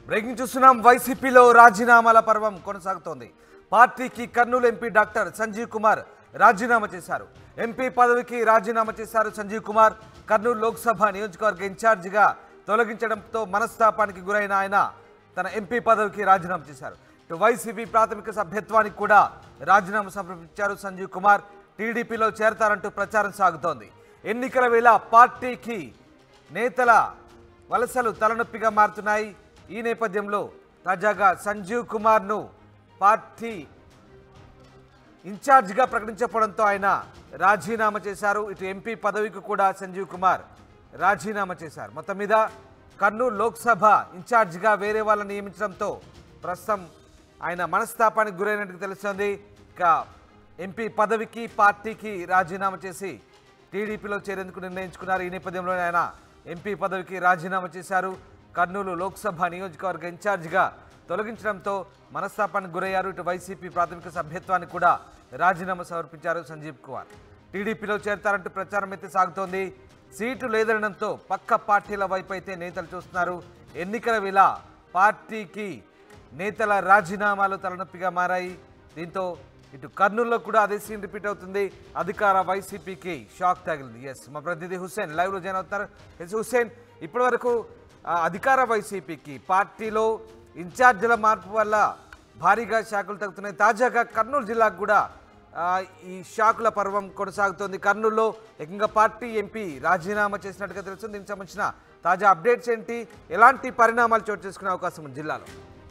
Breaking చూస్తున్నాం వైసీపీలో రాజీనామాల పర్వం కొనసాగుతోంది పార్టీకి కర్నూలు ఎంపీ డాక్టర్ సంజీవ్ కుమార్ రాజీనామా చేశారు ఎంపీ పదవికి రాజీనామా చేశారు సంజీవ్ కుమార్ కర్నూలు లోక్సభ నియోజకవర్గ ఇన్ఛార్జిగా తొలగించడంతో మనస్తాపానికి గురైన ఆయన తన ఎంపీ పదవికి రాజీనామా చేశారు ఇటు వైసీపీ ప్రాథమిక సభ్యత్వానికి కూడా రాజీనామా సమర్పించారు సంజీవ్ కుమార్ టీడీపీలో చేరతారంటూ ప్రచారం సాగుతోంది ఎన్నికల వేళ పార్టీకి నేతల వలసలు తలనొప్పిగా మారుతున్నాయి ఈ నేపథ్యంలో తాజాగా సంజీవ్ కుమార్ను పార్టీ ఇన్ఛార్జిగా ప్రకటించకపోవడంతో ఆయన రాజీనామా చేశారు ఇటు ఎంపీ పదవికి కూడా సంజీవ్ కుమార్ రాజీనామా చేశారు మొత్తం మీద కర్నూలు లోక్సభ ఇన్ఛార్జిగా వేరే వాళ్ళని నియమించడంతో ప్రస్తుతం ఆయన మనస్తాపానికి గురైనట్టు తెలుస్తోంది ఇక ఎంపీ పదవికి పార్టీకి రాజీనామా చేసి టీడీపీలో చేరేందుకు నిర్ణయించుకున్నారు ఈ నేపథ్యంలోనే ఆయన ఎంపీ పదవికి రాజీనామా చేశారు కర్నూలు లోక్సభ నియోజకవర్గ ఇన్ఛార్జిగా తొలగించడంతో మనస్తాపానికి గురయ్యారు ఇటు వైసీపీ ప్రాథమిక సభ్యత్వానికి కూడా రాజీనామా సమర్పించారు సంజీవ్ కుమార్ టీడీపీలో చేరతారంటూ ప్రచారం అయితే సాగుతోంది సీటు లేదనడంతో పక్క పార్టీల వైపు అయితే నేతలు చూస్తున్నారు ఎన్నికల వేళ పార్టీకి నేతల రాజీనామాలు తలనొప్పిగా మారాయి దీంతో ఇటు కర్నూలులో కూడా అదే సీన్ రిపీట్ అవుతుంది అధికార వైసీపీకి షాక్ తగిలింది ఎస్ మా ప్రతినిధి హుస్సేన్ లైవ్లో జాయిన్ అవుతున్నారు ఎస్ హుస్సేన్ ఇప్పటి వరకు అధికార వైసీపీకి పార్టీలో ఇన్ఛార్జీల మార్పు వల్ల భారీగా షాకులు తగ్గుతున్నాయి తాజాగా కర్నూలు జిల్లాకు కూడా ఆ, ఈ షాకుల పర్వం కొనసాగుతోంది కర్నూలులో ఏకంగా పార్టీ ఎంపీ రాజీనామా చేసినట్టుగా తెలుస్తుంది దీనికి సంబంధించిన తాజా అప్డేట్స్ ఏంటి ఎలాంటి పరిణామాలు చోటు చేసుకునే అవకాశం ఉంది జిల్లాలో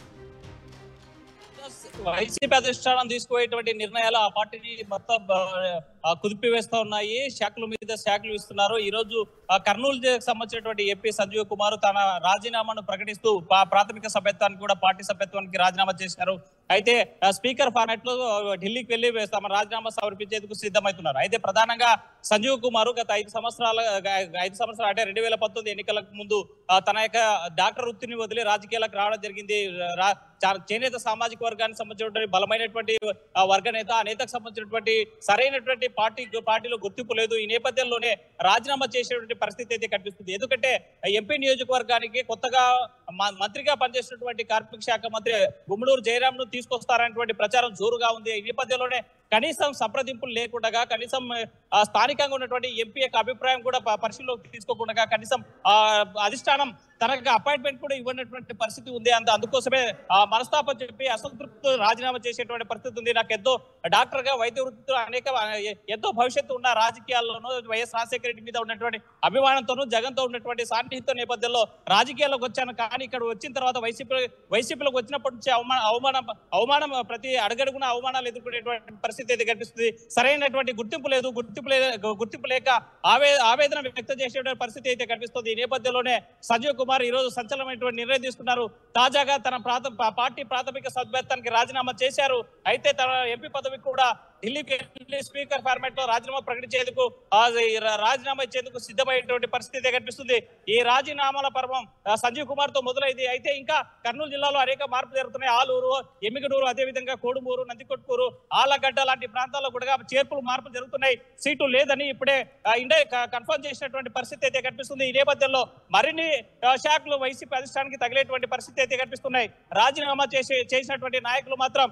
వైసీపీ అధిష్టానం తీసుకుపోయేటువంటి నిర్ణయాలు ఆ పార్టీని మొత్తం ఆ, కుదిపి వేస్తా ఉన్నాయి శాఖల మీద శాఖలు ఇస్తున్నారు ఈ రోజు ఆ, కర్నూలు జిల్లాకు సంబంధించినటువంటి ఎంపీ సంజీవ్ కుమార్ తన రాజీనామాను ప్రకటిస్తూ పా- ప్రాథమిక సభ్యత్వానికి కూడా పార్టీ సభ్యత్వానికి రాజీనామా చేశారు అయితే ఆ, స్పీకర్ ఫార్మాట్ లో ఆ, ఢిల్లీకి వెళ్లి తమ రాజీనామా సమర్పించేందుకు సిద్ధమవుతున్నారు అయితే ప్రధానంగా సంజీవ్ కుమార్ గత ఐదు సంవత్సరాల ఐదు సంవత్సరాలు అంటే రెండు వేల పంతొమ్మిది ఎన్నికలకు ముందు ఆ, తన యొక్క డాక్టర్ వృత్తిని వదిలి రాజకీయాలకు రావడం జరిగింది రా- చా- చేనేత సామాజిక వర్గానికి సంబంధించినటువంటి బలమైనటువంటి ఆ, వర్గ నేత ఆ నేతకు సంబంధించినటువంటి సరైనటువంటి పార్టీ పార్టీలో గుర్తింపు లేదు ఈ నేపథ్యంలోనే రాజీనామా చేసేటువంటి పరిస్థితి అయితే కనిపిస్తుంది ఎందుకంటే ఎంపీ నియోజకవర్గానికి కొత్తగా మ- మంత్రిగా పనిచేసినటువంటి కార్మిక శాఖ మంత్రి గుమ్మడూరు జయరామ్ ను తీసుకొస్తారనేటువంటి ప్రచారం జోరుగా ఉంది ఈ నేపథ్యంలోనే కనీసం సంప్రదింపులు లేకుండా కనీసం ఆ, స్థానికంగా ఉన్నటువంటి ఎంపీ యొక్క అభిప్రాయం కూడా ప- పరిశీలనలోకి తీసుకోకుండా కనీసం ఆ అధిష్టానం తనకు అపాయింట్మెంట్ కూడా ఇవ్వనటువంటి పరిస్థితి ఉంది అందు అందుకోసమే ఆ మనస్తాపం చెప్పి అసంతృప్తి రాజీనామా చేసేటువంటి పరిస్థితి ఉంది నాకు ఎంతో డాక్టర్ గా వైద్య వృత్తితో అనేక ఎ- ఎంతో భవిష్యత్తు ఉన్న రాజకీయాల్లోనూ వైఎస్ రాజశేఖర రెడ్డి మీద ఉన్నటువంటి అభిమానంతోనూ జగన్ తో ఉన్నటువంటి సాన్నిహిత నేపథ్యంలో రాజకీయాల్లోకి వచ్చాను కానీ ఇక్కడ వచ్చిన తర్వాత వైసీపీ వైసీపీలోకి వచ్చినప్పటి నుంచి అవమానం అవమానం అవమానం ప్రతి అడుగడుగున అవమానాలు ఎదుర్కొనేటువంటి పరిస్థితి అయితే కనిపిస్తుంది సరైనటువంటి గుర్తింపు లేదు గుర్తింపు లే గుర్తింపు లేక ఆవే ఆవేదన వ్యక్తం చేసేటువంటి పరిస్థితి అయితే కనిపిస్తుంది ఈ నేపథ్యంలోనే సంజీవ్ కుమార్ ఈ రోజు సంచలనమైనటువంటి నిర్ణయం తీసుకున్నారు తాజాగా తన ప్రాథ పా- పార్టీ ప్రాథమిక సభ్యత్వానికి రాజీనామా చేశారు అయితే తన ఎంపీ పదవికి కూడా ఢిల్లీకి వెళ్ళి స్పీకర్ ఫార్మాట్ లో రాజీనామా ప్రకటించేందుకు ఆ ఈ రా- రాజీనామా ఇచ్చేందుకు సిద్ధమైనటువంటి పరిస్థితి కనిపిస్తుంది ఈ రాజీనామాల పర్వం ఆ, సంజీవ్ కుమార్ తో మొదలైంది అయితే ఇంకా కర్నూలు జిల్లాలో అనేక మార్పులు జరుగుతున్నాయి ఆలూరు ఎమ్మిగడూరు అదేవిధంగా కోడుమూరు నందికొట్కూరు ఆలగడ్డ లాంటి ప్రాంతాల్లో కూడా చేర్పులు మార్పులు జరుగుతున్నాయి సీటు లేదని ఇప్పుడే ఆ, ఇండే కన్ఫర్మ్ చేసినటువంటి పరిస్థితి అయితే కనిపిస్తుంది ఈ నేపథ్యంలో మరిన్ని ఆ, శాఖలు వైసీపీ అధిష్టానానికి తగిలేటువంటి పరిస్థితి అయితే కనిపిస్తున్నాయి రాజీనామా చేసి చేసినటువంటి నాయకులు మాత్రం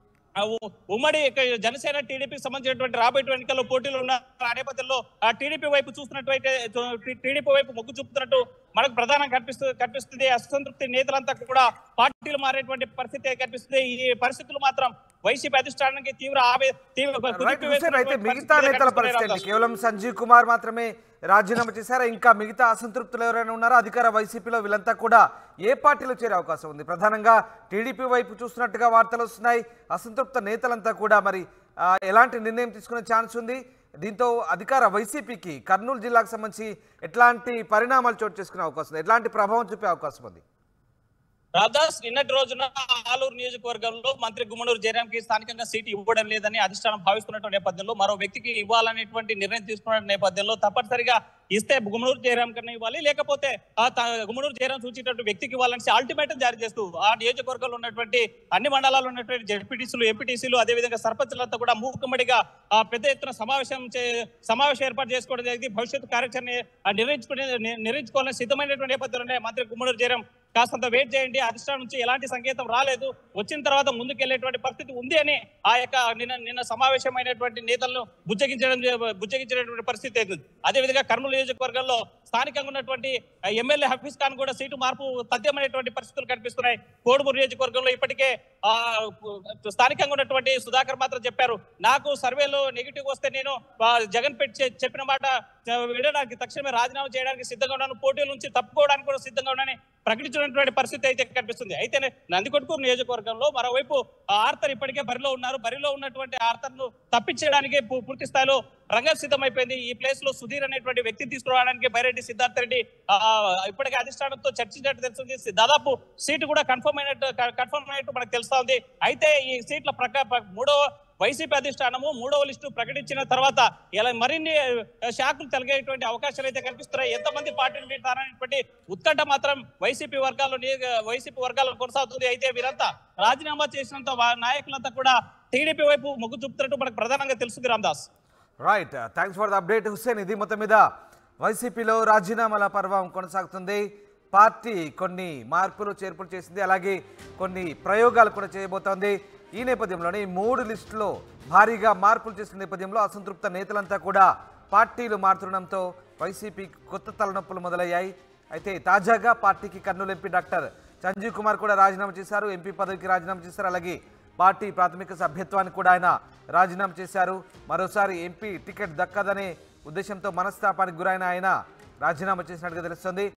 ఆ ఉ- ఉమ్మడి ఇక జనసేన టీడీపీకి సంబంధించినటువంటి రాబోయే ఎన్నికల్లో పోటీలు ఉన్న ఆ నేపథ్యంలో ఆ టీడీపీ వైపు చూస్తున్నట్లయితే టీడీపీ వైపు మొగ్గు చూపుతున్నట్టు మనకు ప్రధానంగా కనిపిస్తుంది కనిపిస్తుంది అసంతృప్తి నేతలంతా కూడా పార్టీలు మారేటువంటి పరిస్థితి కనిపిస్తుంది ఈ పరిస్థితులు మాత్రం వైసీపీ అధిష్టానానికి తీవ్ర ఆవే తీవ్ర రైట్ కుదిపి హుస్సేన్ అయితే వేస్తున్నటువంటి మిగతా పరిస్థితి నేతల కనిపిస్తుంది పరిస్థితి ఏంటి? రామదాస్. కేవలం సంజీవ్ కుమార్ మాత్రమే రాజీనామా చేశారా ఇంకా మిగతా అసంతృప్తులు ఎవరైనా ఉన్నారా అధికార వైసీపీలో వీళ్ళంతా కూడా ఏ పార్టీలో చేరే అవకాశం ఉంది ప్రధానంగా టీడీపీ వైపు చూస్తున్నట్టుగా వార్తలు వస్తున్నాయి అసంతృప్త నేతలంతా కూడా మరి ఆ, ఎలాంటి నిర్ణయం తీసుకునే ఛాన్స్ ఉంది దీంతో అధికార వైసీపీకి కర్నూలు జిల్లాకు సంబంధించి ఎట్లాంటి పరిణామాలు చోటు చేసుకునే అవకాశం ఉంది ఎట్లాంటి ప్రభావం చూపే అవకాశం ఉంది రాధాస్ నిన్నటి రోజున ఆలూరు నియోజకవర్గంలో మంత్రి గుమ్మనూరు జయరాం కి స్థానికంగా సీటు ఇవ్వడం లేదని అధిష్టానం భావిస్తున్నటువంటి నేపథ్యంలో మరో వ్యక్తికి ఇవ్వాలనేటువంటి నిర్ణయం తీసుకున్న నేపథ్యంలో తప్పనిసరిగా ఇస్తే గుమ్మనూరు జయరాం కన్నా ఇవ్వాలి లేకపోతే ఆ త- గుమ్మనూరు జయరాం సూచించినటువంటి వ్యక్తికి ఇవ్వాలని అల్టిమేటం జారీ చేస్తూ ఆ నియోజకవర్గంలో ఉన్నటువంటి అన్ని మండలాల్లో ఉన్నటువంటి జడ్పీటీసీలు ఎంపీటీసీలు అదేవిధంగా సర్పంచులంతా కూడా మూకుమ్మడిగా ఆ పెద్ద ఎత్తున సమావేశం చే- సమావేశం ఏర్పాటు చేసుకోవడం జరిగింది భవిష్యత్తు కార్యాచరణ ఆ నిర్ణయించుకునే ని- నిర్ణయించుకోవాలని సిద్ధమైనటువంటి నేపథ్యంలోనే మంత్రి గుమ్మనూరు జయరాం కాస్తంత వెయిట్ చేయండి అధిష్టానం నుంచి ఎలాంటి సంకేతం రాలేదు వచ్చిన తర్వాత ముందుకెళ్లేటువంటి పరిస్థితి ఉంది అని ఆ యొక్క నిన్న నిన్న సమావేశమైనటువంటి నేతలను బుజ్జగించడం బుజ్జగించినటువంటి పరిస్థితి ఉంది అదే విధంగా కర్నూలు నియోజకవర్గంలో స్థానికంగా ఉన్నటువంటి ఎమ్మెల్యే హఫీజ్ ఖాన్ కూడా సీటు మార్పు తథ్యమైనటువంటి పరిస్థితులు కనిపిస్తున్నాయి కోడుమూరు నియోజకవర్గంలో ఇప్పటికే ఆ స్థానికంగా ఉన్నటువంటి సుధాకర్ మాత్రం చెప్పారు నాకు సర్వేలో నెగిటివ్ వస్తే నేను ఆ, జగన్ పెట్టి చె- చెప్పిన మాట ఆ, వినడానికి తక్షణమే రాజీనామా చేయడానికి సిద్ధంగా ఉన్నాను పోటీల నుంచి తప్పుకోవడానికి కూడా సిద్ధంగా ఉన్నానని ప్రకటించినటువంటి పరిస్థితి అయితే కనిపిస్తుంది అయితే నందికొట్కూరు నియోజకవర్గంలో మరోవైపు ఆ ఆర్తర్ ఇప్పటికే బరిలో ఉన్నారు బరిలో ఉన్నటువంటి ఆర్తర్ను తప్పించేయడానికి పూ- పూర్తి స్థాయిలో రంగం సిద్ధమైపోయింది ఈ ప్లేస్ లో సుధీర్ అనేటువంటి వ్యక్తి తీసుకురావడానికి బైరెడ్డి సిద్ధార్థ రెడ్డి ఆ, ఇప్పటికే అధిష్టానంతో చర్చించినట్టు తెలుస్తుంది దాదాపు సీటు కూడా కన్ఫర్మ్ అయినట్టు కన్ఫర్మ్ అయినట్టు మనకు తెలుస్తా ఉంది అయితే ఈ సీట్ల ప్రక ప్ర- మూడో వైసీపీ అధిష్టానము మూడవ లిస్టు ప్రకటించిన తర్వాత ఇలా మరిన్ని ఆ, శాఖలు తొలగేటువంటి అవకాశాలు అయితే కనిపిస్తున్నాయి ఎంతమంది పార్టీలు వీడతారనేటువంటి ఉత్కంఠ మాత్రం వైసీపీ వర్గాల్లో నియోజక- వైసీపీ వర్గాల్లో కొనసాగుతుంది అయితే వీరంతా రాజీనామా చేసినంత వా- నాయకులంతా కూడా టీడీపీ వైపు మొగ్గు చూపుతున్నట్టు మనకు ప్రధానంగా తెలుస్తుంది Ramadas right thanks for the update Hussain ఇది మొత్తం మీద వైసీపీలో రాజీనామాల పర్వం కొనసాగుతుంది పార్టీ కొన్ని మార్పులు చేర్పులు చేసింది అలాగే కొన్ని ప్రయోగాలు కూడా చేయబోతోంది ఈ నేపథ్యంలోనే ఈ మూడు లిస్టులో భారీగా మార్పులు చేసిన నేపథ్యంలో అసంతృప్త నేతలంతా కూడా పార్టీలు మారుతుండడంతో వైసీపీ కొత్త తలనొప్పులు మొదలయ్యాయి అయితే తాజాగా పార్టీకి కర్నూలు ఎంపీ డాక్టర్ సంజీవ్ కుమార్ కూడా రాజీనామా చేశారు ఎంపీ పదవికి రాజీనామా చేశారు అలాగే పార్టీ ప్రాథమిక సభ్యత్వానికి కూడా ఆయన రాజీనామా చేశారు మరోసారి ఎంపీ టికెట్ దక్కదనే ఉద్దేశంతో మనస్తాపానికి గురైన ఆయన రాజీనామా చేసినట్టుగా తెలుస్తుంది